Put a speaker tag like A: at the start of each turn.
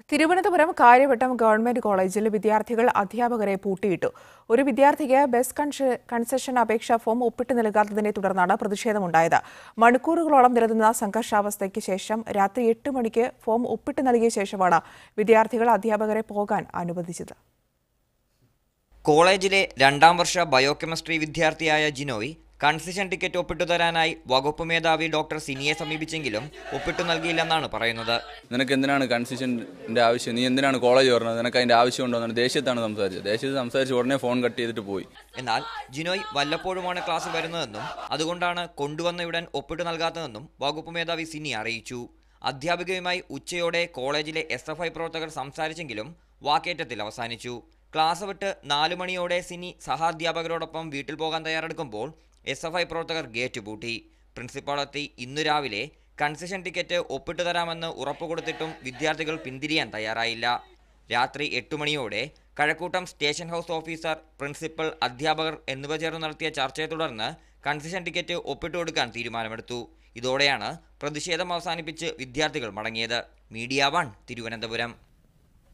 A: Thiruvananthapuram Karyavattom government കോളേജിൽ വിദ്യാർത്ഥികൾ അധ്യാപകരെ പൂട്ടിയിട്ടു ഒരു വിദ്യാർത്ഥിക്ക് ബസ് കൺഷ- കൺസെഷൻ അപേക്ഷാ ഫോം ഒപ്പിട്ട് നൽകാത്തതിനെ തുടർന്നാണ് പ്രതിഷേധമുണ്ടായത് മണിക്കൂറുകളോളം നിലനിന്ന സംഘർഷാവസ്ഥയ്ക്ക് ശേഷം രാത്രി എട്ട് മണിക്ക് ഫോം ഒപ്പിട്ട് നൽകിയ ശേഷമാണ് വിദ്യാർത്ഥികൾ അധ്യാപകരെ പോകാൻ അനുവദിച്ചത്
B: കോളേജിലെ രണ്ടാം വർഷ ബയോകെമിസ്ട്രി വിദ്യാർത്ഥിയായ ജിനോയ് കൺസെഷൻ ടിക്കറ്റ് ഒപ്പിട്ടു തരാനായി വകുപ്പ് മേധാവി ഡോക്ടർ സിനിയെ സമീപിച്ചെങ്കിലും ഒപ്പിട്ടു നൽകിയില്ലെന്നാണ് പറയുന്നത്
C: നിനക്ക് എന്തിനാണ് കൺസെഷൻ്റെ ആവശ്യം നീ എന്തിനാണ് കോളേജ് പറഞ്ഞത് നിനക്ക് അതിൻ്റെ ആവശ്യമുണ്ടോ എന്നാണ് ദേഷ്യത്താണ് സംസാരിച്ചത് ദേഷ്യത്ത് സംസാരിച്ച് ഉടനെ ഫോൺ കട്ട് ചെയ്തിട്ട് പോയി
B: എന്നാൽ ജിനോയ് വല്ലപ്പോഴുമാണ് ക്ലാസ് വരുന്നതെന്നും അതുകൊണ്ടാണ് കൊണ്ടുവന്നയുടൻ ഒപ്പിട്ടു നൽകാത്തതെന്നും വകുപ്പ് മേധാവി സിനി അറിയിച്ചു അധ്യാപികയുമായി ഉച്ചയോടെ കോളേജിലെ എസ് എഫ് ഐ പ്രവർത്തകർ സംസാരിച്ചെങ്കിലും വാക്കേറ്റത്തിൽ അവസാനിച്ചു ക്ലാസ് വിട്ട് നാലു മണിയോടെ സിനി സഹാധ്യാപകരോടൊപ്പം വീട്ടിൽ പോകാൻ തയ്യാറെടുക്കുമ്പോൾ എസ് എഫ് ഐ പ്രവർത്തകർ ഗേറ്റ് പൂട്ടി പ്രിൻസിപ്പാളെത്തി ഇന്നു രാവിലെ കൺസെഷൻ ടിക്കറ്റ് ഒപ്പിട്ടു തരാമെന്ന് ഉറപ്പുകൊടുത്തിട്ടും വിദ്യാർത്ഥികൾ പിന്തിരിയാൻ തയ്യാറായില്ല രാത്രി എട്ട് മണിയോടെ Kazhakkoottam station house officer principal അധ്യാപകർ എന്നിവ ചേർന്ന് നടത്തിയ ചർച്ചയെ തുടർന്ന് കൺസെഷൻ ടിക്കറ്റ് ഒപ്പിട്ടു കൊടുക്കാൻ തീരുമാനമെടുത്തു ഇതോടെയാണ് പ്രതിഷേധം അവസാനിപ്പിച്ച് വിദ്യാർത്ഥികൾ മടങ്ങിയത് മീഡിയ വൺ തിരുവനന്തപുരം